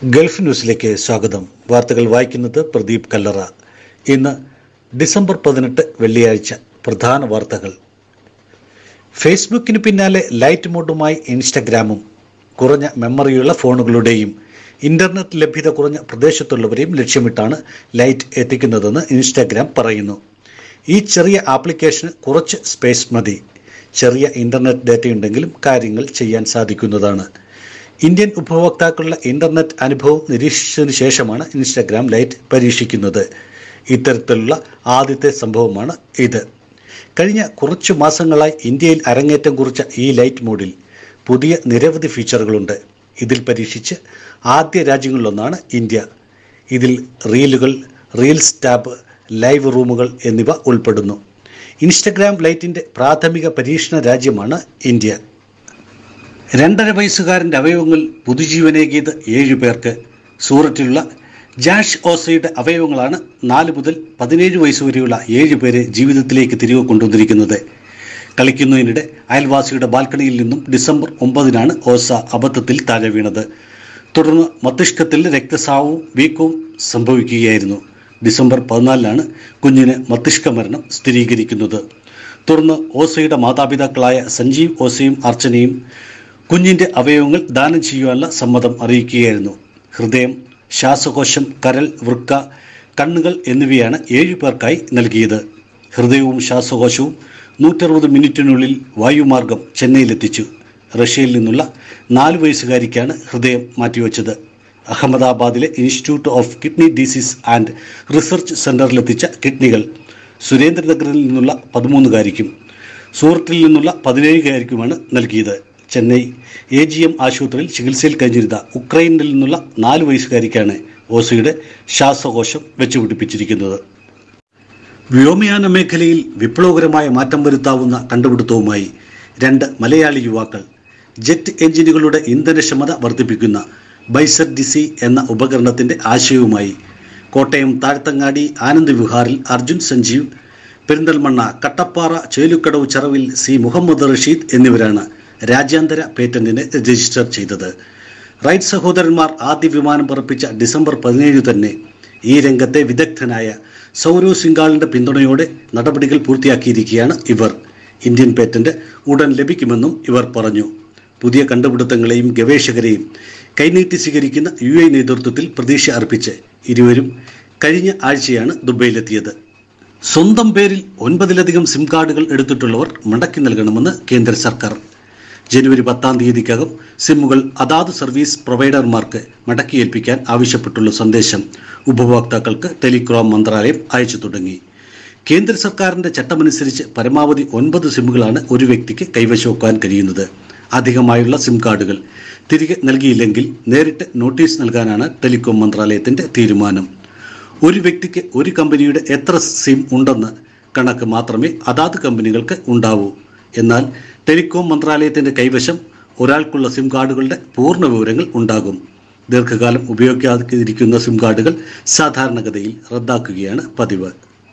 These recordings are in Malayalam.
ഗൾഫ് ന്യൂസിലേക്ക് സ്വാഗതം വാർത്തകൾ വായിക്കുന്നത് പ്രദീപ് കല്ലറ ഇന്ന് ഡിസംബർ പതിനെട്ട് വെള്ളിയാഴ്ച പ്രധാന വാർത്തകൾ ഫേസ്ബുക്കിന് പിന്നാലെ ലൈറ്റ് മോഡുമായി ഇൻസ്റ്റഗ്രാമും കുറഞ്ഞ മെമ്മറിയുള്ള ഫോണുകളുടെയും ഇന്റർനെറ്റ് ലഭ്യത കുറഞ്ഞ പ്രദേശത്തുള്ളവരെയും ലക്ഷ്യമിട്ടാണ് ലൈറ്റ് എത്തിക്കുന്നതെന്ന് ഇൻസ്റ്റഗ്രാം പറയുന്നു ഈ ചെറിയ ആപ്ലിക്കേഷന് കുറച്ച് സ്പേസ് മതി ചെറിയ ഇന്റർനെറ്റ് ഡാറ്റയുണ്ടെങ്കിലും കാര്യങ്ങൾ ചെയ്യാൻ സാധിക്കുന്നതാണ് ഇന്ത്യൻ ഉപഭോക്താക്കളുടെ ഇന്റർനെറ്റ് അനുഭവം നിരീക്ഷിച്ചതിനു ശേഷമാണ് ഇൻസ്റ്റഗ്രാം ലൈറ്റ് പരീക്ഷിക്കുന്നത് ഇത്തരത്തിലുള്ള ആദ്യത്തെ സംഭവമാണ് ഇത് കഴിഞ്ഞ കുറച്ചു മാസങ്ങളായി ഇന്ത്യയിൽ അരങ്ങേറ്റം കുറിച്ച ഈ ലൈറ്റ് മോഡിൽ പുതിയ നിരവധി ഫീച്ചറുകളുണ്ട് ഇതിൽ പരീക്ഷിച്ച് ആദ്യ രാജ്യങ്ങളിലൊന്നാണ് ഇന്ത്യ ഇതിൽ റീലുകൾ റീൽസ് ടാബ് ലൈവ് റൂമുകൾ എന്നിവ ഉൾപ്പെടുന്നു ഇൻസ്റ്റഗ്രാം ലൈറ്റിൻ്റെ പ്രാഥമിക പരീക്ഷണ രാജ്യമാണ് ഇന്ത്യ രണ്ടര വയസ്സുകാരൻ്റെ അവയവങ്ങൾ പുതുജീവനേകിയത് ഏഴു പേർക്ക് സൂററ്റിലുള്ള ജാഷ് ഓസയുടെ അവയവങ്ങളാണ് നാല് മുതൽ പതിനേഴ് വയസ്സ് വരെയുള്ള ഏഴ് പേരെ ജീവിതത്തിലേക്ക് തിരികെ കൊണ്ടുവന്നിരിക്കുന്നത് കളിക്കുന്നതിനിടെ അയൽവാസിയുടെ ബാൽക്കണിയിൽ നിന്നും ഡിസംബർ ഒമ്പതിനാണ് ഓസ അബദ്ധത്തിൽ താഴെ വീണത് തുടർന്ന് മസ്തിഷ്കത്തിൽ രക്തസ്രാവവും വീക്കവും സംഭവിക്കുകയായിരുന്നു ഡിസംബർ പതിനാലിനാണ് കുഞ്ഞിന് മസ്തിഷ്ക മരണം സ്ഥിരീകരിക്കുന്നത് തുടർന്ന് ഓസയുടെ മാതാപിതാക്കളായ സഞ്ജീവ് ഓസയും അർച്ചനയും കുഞ്ഞിന്റെ അവയവങ്ങൾ ദാനം ചെയ്യുവാനുള്ള സമ്മതം അറിയിക്കുകയായിരുന്നു ഹൃദയം ശ്വാസകോശം കരൾ വൃക്ക കണ്ണുകൾ എന്നിവയാണ് ഏഴു പേർക്കായി നൽകിയത് ഹൃദയവും ശ്വാസകോശവും നൂറ്ററുപത് മിനിറ്റിനുള്ളിൽ വായുമാർഗം ചെന്നൈയിലെത്തിച്ചു റഷ്യയിൽ നിന്നുള്ള നാല് വയസ്സുകാരിക്കാണ് ഹൃദയം മാറ്റിവെച്ചത് അഹമ്മദാബാദിലെ institute of kidney disease and research സെന്ററിലെത്തിച്ച കിഡ്നികൾ സുരേന്ദ്രനഗറിൽ നിന്നുള്ള പതിമൂന്നുകാരിക്കും സൂറത്തിൽ നിന്നുള്ള പതിനേഴുകാരിക്കുമാണ് നൽകിയത് ചെന്നൈ എ ജി എം ആശുപത്രിയിൽ ചികിത്സയിൽ കഴിഞ്ഞിരുന്ന ഉക്രൈനിൽ നിന്നുള്ള നാല് വയസ്സുകാരിക്കാണ് ഓസയുടെ ശ്വാസകോശം വെച്ചുപിടിപ്പിച്ചിരിക്കുന്നത് വ്യോമയാന മേഖലയിൽ വിപ്ലവകരമായ മാറ്റം വരുത്താവുന്ന കണ്ടുപിടുത്തവുമായി രണ്ട് മലയാളി യുവാക്കൾ ജെറ്റ് എഞ്ചിനുകളുടെ ഇന്ധനക്ഷമത വർദ്ധിപ്പിക്കുന്ന ബൈസർ ഡിസി എന്ന ഉപകരണത്തിന്റെ ആശയവുമായി കോട്ടയം താഴ്ത്തങ്ങാടി ആനന്ദ് വിഹാറിൽ അർജുൻ സഞ്ജീവ് പെരിന്തൽമണ്ണ കട്ടപ്പാറ ചേലുക്കടവ് ചറവിൽ സി മുഹമ്മദ് റഷീദ് എന്നിവരാണ് രാജ്യാന്തര പേറ്റന്റിന് രജിസ്റ്റർ ചെയ്തത് റൈറ്റ് സഹോദരന്മാർ ആദ്യ വിമാനം പറപ്പിച്ച ഡിസംബർ പതിനേഴ് തന്നെ ഈ രംഗത്തെ വിദഗ്ധനായ സൗരവ് സിംഗാളിന്റെ പിന്തുണയോടെ നടപടികൾ പൂർത്തിയാക്കിയിരിക്കുകയാണ് ഇവർ ഇന്ത്യൻ പേറ്റന്റ് ഉടൻ ലഭിക്കുമെന്നും ഇവർ പറഞ്ഞു പുതിയ കണ്ടുപിടുത്തങ്ങളെയും ഗവേഷകരെയും കൈനീട്ടി സ്വീകരിക്കുന്ന യു എ നേതൃത്വത്തിൽ പ്രതീക്ഷ അർപ്പിച്ച് ഇരുവരും കഴിഞ്ഞ ആഴ്ചയാണ് ദുബൈയിലെത്തിയത് സ്വന്തം പേരിൽ ഒൻപതിലധികം സിം കാർഡുകൾ എടുത്തിട്ടുള്ളവർ മടക്കി നൽകണമെന്ന് കേന്ദ്ര സർക്കാർ ജനുവരി പത്താം തീയതിക്കകം സിമ്മുകൾ അതാത് സർവീസ് പ്രൊവൈഡർമാർക്ക് മടക്കി ഏൽപ്പിക്കാൻ ആവശ്യപ്പെട്ടുള്ള സന്ദേശം ഉപഭോക്താക്കൾക്ക് ടെലികോം മന്ത്രാലയം അയച്ചു തുടങ്ങി കേന്ദ്ര സർക്കാരിന്റെ ചട്ടമനുസരിച്ച് പരമാവധി ഒൻപത് സിമ്മുകളാണ് ഒരു വ്യക്തിക്ക് കൈവശം കഴിയുന്നത് അധികമായുള്ള സിം കാർഡുകൾ തിരികെ നൽകിയില്ലെങ്കിൽ നേരിട്ട് നോട്ടീസ് നൽകാനാണ് ടെലികോം മന്ത്രാലയത്തിന്റെ തീരുമാനം ഒരു വ്യക്തിക്ക് ഒരു കമ്പനിയുടെ എത്ര സിം ഉണ്ടെന്ന് കണക്ക് മാത്രമേ അതാത് കമ്പനികൾക്ക് ഉണ്ടാവൂ എന്നാൽ ടെലികോം മന്ത്രാലയത്തിന്റെ കൈവശം ഒരാൾക്കുള്ള സിം കാർഡുകളുടെ പൂർണ്ണ വിവരങ്ങൾ ഉണ്ടാകും ദീർഘകാലം ഉപയോഗിക്കാതിരിക്കുന്ന സിം കാർഡുകൾ സാധാരണഗതിയിൽ റദ്ദാക്കുകയാണ് പതിവ്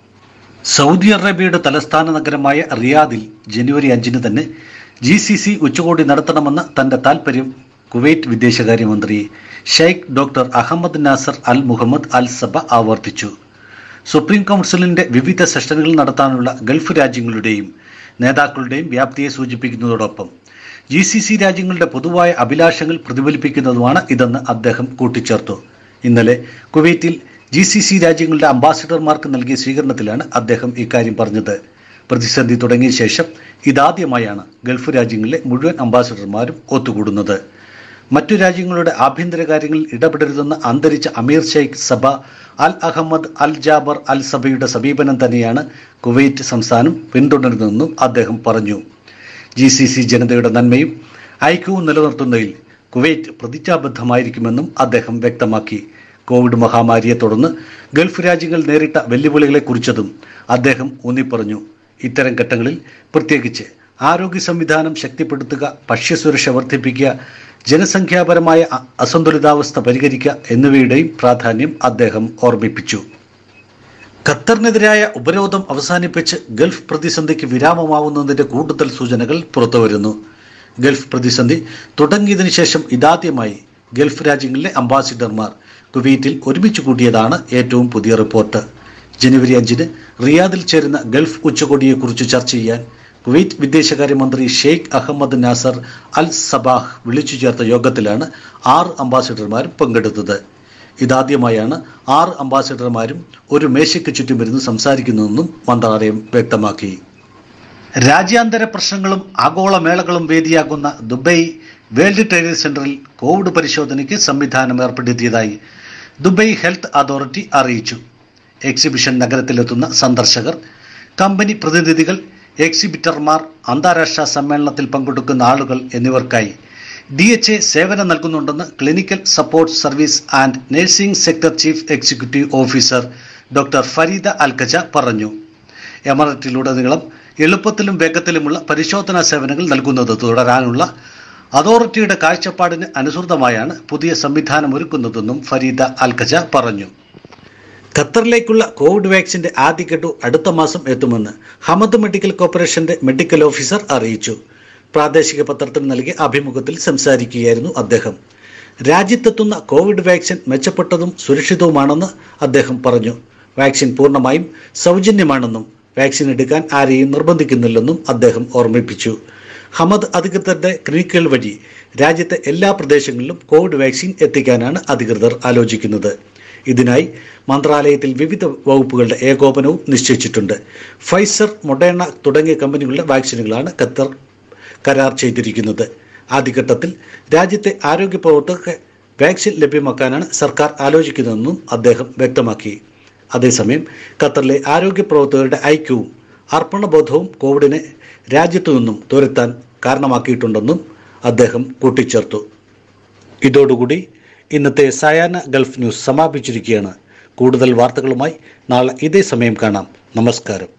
സൗദി അറേബ്യയുടെ തലസ്ഥാന നഗരമായ റിയാദിൽ ജനുവരി അഞ്ചിന് തന്നെ ജി സി സി ഉച്ചകോടി നടത്തണമെന്ന തന്റെ താൽപ്പര്യം കുവൈറ്റ് വിദേശകാര്യമന്ത്രി Sheikh doctor Ahmad Nasser Al Mohammed Al Sabah ആവർത്തിച്ചു സുപ്രീം കൗൺസിലിന്റെ വിവിധ സെഷനുകൾ നടത്താനുള്ള ഗൾഫ് രാജ്യങ്ങളുടെയും നേതാക്കളുടെയും വ്യാപ്തിയെ സൂചിപ്പിക്കുന്നതോടൊപ്പം ജി സി സി രാജ്യങ്ങളുടെ പൊതുവായ അഭിലാഷങ്ങൾ പ്രതിഫലിപ്പിക്കുന്നതുമാണ് ഇതെന്ന് അദ്ദേഹം കൂട്ടിച്ചേർത്തു ഇന്നലെ കുവൈറ്റിൽ ജി സി സി രാജ്യങ്ങളുടെ അംബാസിഡർമാർക്ക് നൽകിയ സ്വീകരണത്തിലാണ് അദ്ദേഹം ഇക്കാര്യം പറഞ്ഞത് പ്രതിസന്ധി തുടങ്ങിയ ശേഷം ഇതാദ്യമായാണ് ഗൾഫ് രാജ്യങ്ങളിലെ മുഴുവൻ അംബാസിഡർമാരും ഒത്തുകൂടുന്നത് മറ്റു രാജ്യങ്ങളുടെ ആഭ്യന്തര കാര്യങ്ങളിൽ ഇടപെടരുതെന്ന് അന്തരിച്ച അമീർ ഷെയ്ഖ് സഭ അൽ അഹമ്മദ് അൽ ജാബർ അൽ സഭയുടെ സമീപനം തന്നെയാണ് കുവൈറ്റ് സംസ്ഥാനം പിന്തുടരുന്നതെന്നും അദ്ദേഹം പറഞ്ഞു ജി സി സി ജനതയുടെ നന്മയും ഐക്യവും നിലനിർത്തുന്നതിൽ കുവൈറ്റ് പ്രതിജ്ഞാബദ്ധമായിരിക്കുമെന്നും അദ്ദേഹം വ്യക്തമാക്കി കോവിഡ് മഹാമാരിയെ തുടർന്ന് ഗൾഫ് രാജ്യങ്ങൾ നേരിട്ട വെല്ലുവിളികളെക്കുറിച്ചതും അദ്ദേഹം ഊന്നിപ്പറഞ്ഞു ഇത്തരം ഘട്ടങ്ങളിൽ പ്രത്യേകിച്ച് ആരോഗ്യ സംവിധാനം ശക്തിപ്പെടുത്തുക ഭക്ഷ്യസുരക്ഷ വർദ്ധിപ്പിക്കുക ജനസംഖ്യാപരമായ അ- അസന്തുലിതാവസ്ഥ പരിഹരിക്കുക എന്നിവയുടെയും പ്രാധാന്യം അദ്ദേഹം ഓർമ്മിപ്പിച്ചു ഖത്തറിനെതിരായ ഉപരോധം അവസാനിപ്പിച്ച് ഗൾഫ് പ്രതിസന്ധിക്ക് വിരാമമാവുന്നതിന്റെ കൂടുതൽ സൂചനകൾ പുറത്തുവരുന്നു ഗൾഫ് പ്രതിസന്ധി തുടങ്ങിയതിനു ശേഷം ഇതാദ്യമായി ഗൾഫ് രാജ്യങ്ങളിലെ അംബാസിഡർമാർ കുവൈറ്റിൽ ഒരുമിച്ച് കൂടിയതാണ് ഏറ്റവും പുതിയ റിപ്പോർട്ട് ജനുവരി അഞ്ചിന് റിയാദിൽ ചേരുന്ന ഗൾഫ് ഉച്ചകോടിയെക്കുറിച്ച് ചർച്ച ചെയ്യാൻ കുവൈറ്റ് വിദേശകാര്യമന്ത്രി Sheikh Ahmad Nasser Al Sabah വിളിച്ചു ചേർത്ത യോഗത്തിലാണ് ആറ് അംബാസിഡർമാരും പങ്കെടുത്തത് ഇതാദ്യമായാണ് ആറ് അംബാസിഡർമാരും ഒരു മേശയ്ക്ക് ചുറ്റുമിരുന്ന് സംസാരിക്കുന്നതെന്നും മന്ത്രാലയം വ്യക്തമാക്കി രാജ്യാന്തര പ്രശ്നങ്ങളും ആഗോള മേളകളും വേദിയാകുന്ന ദുബൈ വേൾഡ് ട്രേഡ് സെന്ററിൽ കോവിഡ് പരിശോധനയ്ക്ക് സംവിധാനം ഏർപ്പെടുത്തിയതായി ദുബൈ ഹെൽത്ത് അതോറിറ്റി അറിയിച്ചു എക്സിബിഷൻ നഗരത്തിലെത്തുന്ന സന്ദർശകർ കമ്പനി പ്രതിനിധികൾ എക്സിബിറ്റർമാർ അന്താരാഷ്ട്ര സമ്മേളനത്തിൽ പങ്കെടുക്കുന്ന ആളുകൾ എന്നിവർക്കായി ഡി എച്ച് എ സേവനം നൽകുന്നുണ്ടെന്ന് clinical support service and nursing sector chief executive officer doctor Farida Alkaja പറഞ്ഞു എമററ്റിലുടനീളം എളുപ്പത്തിലും വേഗത്തിലുമുള്ള പരിശോധനാ സേവനങ്ങൾ നൽകുന്നത് തുടരാനുള്ള അതോറിറ്റിയുടെ കാഴ്ചപ്പാടിന് അനുസൃതമായാണ് പുതിയ സംവിധാനം ഒരുക്കുന്നതെന്നും ഫരീദ അൽക്കജ പറഞ്ഞു ഖത്തറിലേക്കുള്ള കോവിഡ് വാക്സിന്റെ ആദ്യഘട്ടു അടുത്ത മാസം എത്തുമെന്ന് ഹമദ് മെഡിക്കൽ കോർപ്പറേഷന്റെ മെഡിക്കൽ ഓഫീസർ അറിയിച്ചു പ്രാദേശിക പത്രത്തിന് നൽകിയ അഭിമുഖത്തിൽ സംസാരിക്കുകയായിരുന്നു അദ്ദേഹം രാജ്യത്തെത്തുന്ന കോവിഡ് വാക്സിൻ മെച്ചപ്പെട്ടതും സുരക്ഷിതവുമാണെന്ന് അദ്ദേഹം പറഞ്ഞു വാക്സിൻ പൂർണ്ണമായും സൗജന്യമാണെന്നും വാക്സിൻ എടുക്കാൻ ആരെയും നിർബന്ധിക്കുന്നില്ലെന്നും അദ്ദേഹം ഓർമ്മിപ്പിച്ചു ഹമദ് അധികൃതരുടെ ക്ലിനിക്കുകൾ വഴി രാജ്യത്തെ എല്ലാ പ്രദേശങ്ങളിലും കോവിഡ് വാക്സിൻ എത്തിക്കാനാണ് അധികൃതർ ആലോചിക്കുന്നത് ഇതിനായി മന്ത്രാലയത്തിൽ വിവിധ വകുപ്പുകളുടെ ഏകോപനവും നിശ്ചയിച്ചിട്ടുണ്ട് ഫൈസർ മൊഡേണ തുടങ്ങിയ കമ്പനികളുടെ വാക്സിനുകളാണ് ഖത്തർ കരാർ ചെയ്തിരിക്കുന്നത് ആദ്യഘട്ടത്തിൽ രാജ്യത്തെ ആരോഗ്യ പ്രവർത്തകർക്ക് വാക്സിൻ ലഭ്യമാക്കാനാണ് സർക്കാർ ആലോചിക്കുന്നതെന്നും അദ്ദേഹം വ്യക്തമാക്കി അതേസമയം ഖത്തറിലെ ആരോഗ്യ പ്രവർത്തകരുടെ ഐക്യവും അർപ്പണബോധവും കോവിഡിനെ രാജ്യത്തു നിന്നും തുരത്താൻ കാരണമാക്കിയിട്ടുണ്ടെന്നും അദ്ദേഹം കൂട്ടിച്ചേർത്തു ഇതോടുകൂടി ഇന്നത്തെ സയാന ഗൾഫ് ന്യൂസ് സമാപിച്ചിരിക്കുകയാണ് കൂടുതൽ വാർത്തകളുമായി നാളെ ഇതേ സമയം കാണാം നമസ്കാരം